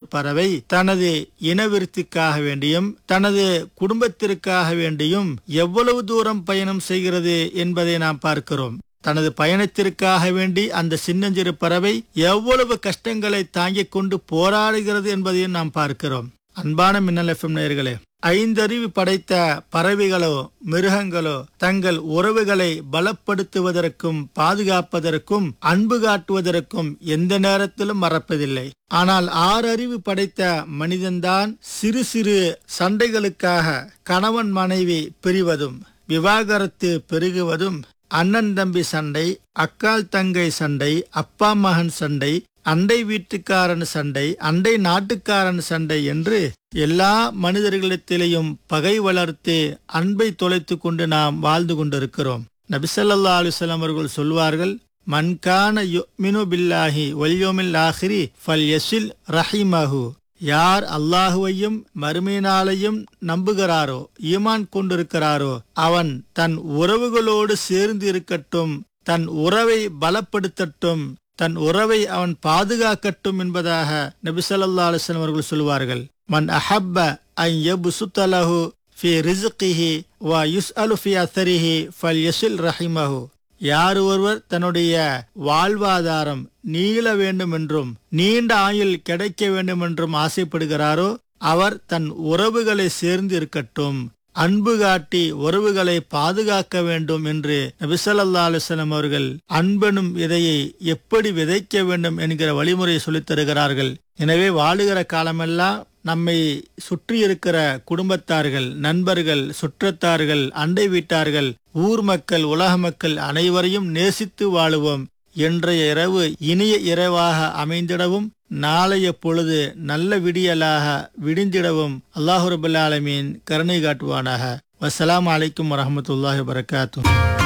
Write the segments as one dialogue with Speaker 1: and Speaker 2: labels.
Speaker 1: பறவை தனது இனவிருத்திக்காக வேண்டியும் தனது குடும்பத்திற்காக வேண்டியும் எவ்வளவு தூரம் பயணம் செய்கிறது என்பதை நாம் பார்க்கிறோம் தனது பயணத்திற்காக வேண்டி அந்த சின்னஞ்சிறு பறவை எவ்வளவு கஷ்டங்களை தாங்கிக் கொண்டு போராடுகிறது என்பதையும் நாம் பார்க்கிறோம் அன்பான மின்னல் எஃப்எம் நேயர்களே ஐந்தறிவு படைத்த பறவைகளோ மிருகங்களோ தங்கள் உறவுகளை பலப்படுத்துவதற்கும் பாதுகாப்பதற்கும் அன்பு காட்டுவதற்கும் எந்த நேரத்திலும் மறப்பதில்லை ஆனால் ஆறறிவு படைத்த மனிதன்தான் சிறு சிறு சண்டைகளுக்காக கணவன் மனைவி பிரிவதும் விவாகரத்து பெருகுவதும் அண்ணன் தம்பி சண்டை அக்கால் தங்கை சண்டை அப்பா மகன் சண்டை அண்டை வீட்டுக்காரன் சண்டை அண்டை நாட்டுக்காரன் சண்டை என்று எல்லா மனிதர்களிடத்திலேயும் பகை வளர்த்து அன்பை தொலைத்து கொண்டு நாம் வாழ்ந்து கொண்டிருக்கிறோம் நபிசல்லா அலுவலம் அவர்கள் சொல்வார்கள் மன்கான மினு பில்லாஹி ஒல்யோமில் ஆஹிரி ஃபல் யசில் ரஹிமஹு யார் அல்லாஹுவையும் மறுமையினாலையும் நம்புகிறாரோ ஈமான் கொண்டிருக்கிறாரோ அவன் தன் உறவுகளோடு சேர்ந்து இருக்கட்டும் தன் உறவை பலப்படுத்தட்டும் தன் உறவை அவன் பாதுகாக்கட்டும் என்பதாக நபிசல்லா அலுவலம் அவர்கள் சொல்வார்கள் மன் அஹப்ப ஐ யபுசுத்தலஹு ஃபி ரிஸ்கிஹி வ யுஸ்அலு ஃபி அத்தரிஹி ஃபல் யசில் ரஹிமஹு யார் ஒருவர் தன்னுடைய வாழ்வாதாரம் நீள வேண்டும் என்றும் நீண்ட ஆயுள் கிடைக்க வேண்டும் என்றும் ஆசைப்படுகிறாரோ அவர் தன் உறவுகளை சேர்ந்து இருக்கட்டும் அன்பு காட்டி உறவுகளை பாதுகாக்க வேண்டும் என்று நபிசல்லா அலுவலம் அவர்கள் அன்பெனும் விதையை எப்படி விதைக்க வேண்டும் என்கிற வழிமுறையை சொல்லித் தருகிறார்கள் எனவே வாழுகிற காலமெல்லாம் நம்மை சுற்றி இருக்கிற குடும்பத்தார்கள் நண்பர்கள் சுற்றத்தார்கள் அண்டை வீட்டார்கள் ஊர் மக்கள் உலக மக்கள் அனைவரையும் நேசித்து வாழுவோம் இன்றைய இரவு இனிய இரவாக அமைந்திடவும் நாளைய பொழுது நல்ல விடியலாக விடிந்திடவும் அல்லாஹு ரபுல் ஆலமீன் கருணை காட்டுவானாக வசலாம் அலைக்கும் வரமத்துல்லாஹி வரகாத்து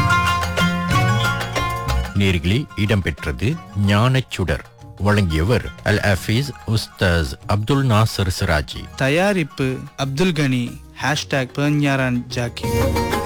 Speaker 2: நேர்களே இடம்பெற்றது ஞானச்சுடர் வழங்கியவர் அல் ஹஃபீஸ் உஸ்தாஸ் அப்துல் நாசர் சிராஜி
Speaker 3: தயாரிப்பு அப்துல் கனி ஹேஷ்டாக் பேஞ்ஞாரான் ஜாக்கி